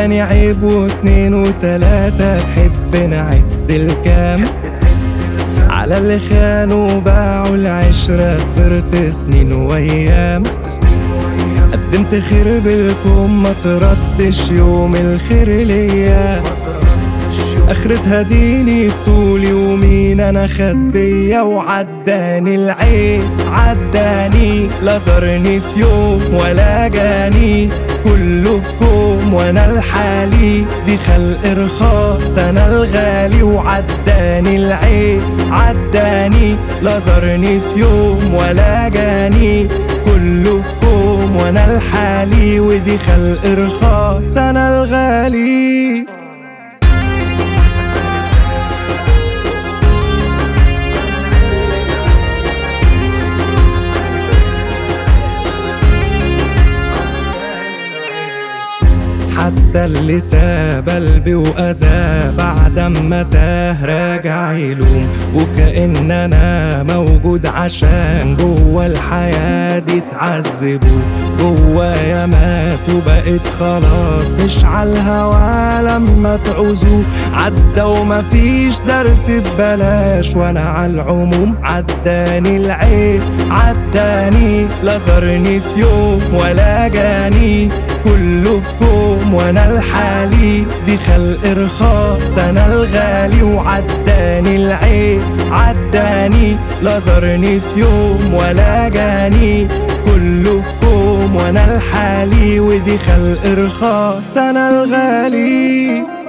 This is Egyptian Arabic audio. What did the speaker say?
تاني عيب واتنين وتلاتة تحب نعد الكام على اللي خانوا باعوا العشرة صبرت سنين وأيام قدمت خير بالكم ما تردش يوم الخير ليا اخرتها ديني بطولي ومين انا خد بيا وعداني العيب عداني لا زارني في يوم ولا جاني كله في كوم وانا الحالي دي خلق رخاص انا الغالي وعداني العيب عداني لا زارني في يوم ولا جاني كله في كوم وانا الحالي ودي خلق رخاص انا الغالي حتى اللي ساب قلبي وأذى بعد ما تاه راجع يلوم وكأن أنا موجود عشان جوا الحياة دي تعذبوا جوايا مات وبقيت خلاص مش عالهوا لما تعوزوا عدى ومفيش درس ببلاش وانا عالعموم عداني العيب عداني لا زارني في يوم ولا جاني كله في كوم وانا الحالي دي خلق رخاص انا الغالي وعداني العيب عداني لا زارني في يوم ولا جاني كله في كوم وانا الحالي ودي خلق رخاص انا الغالي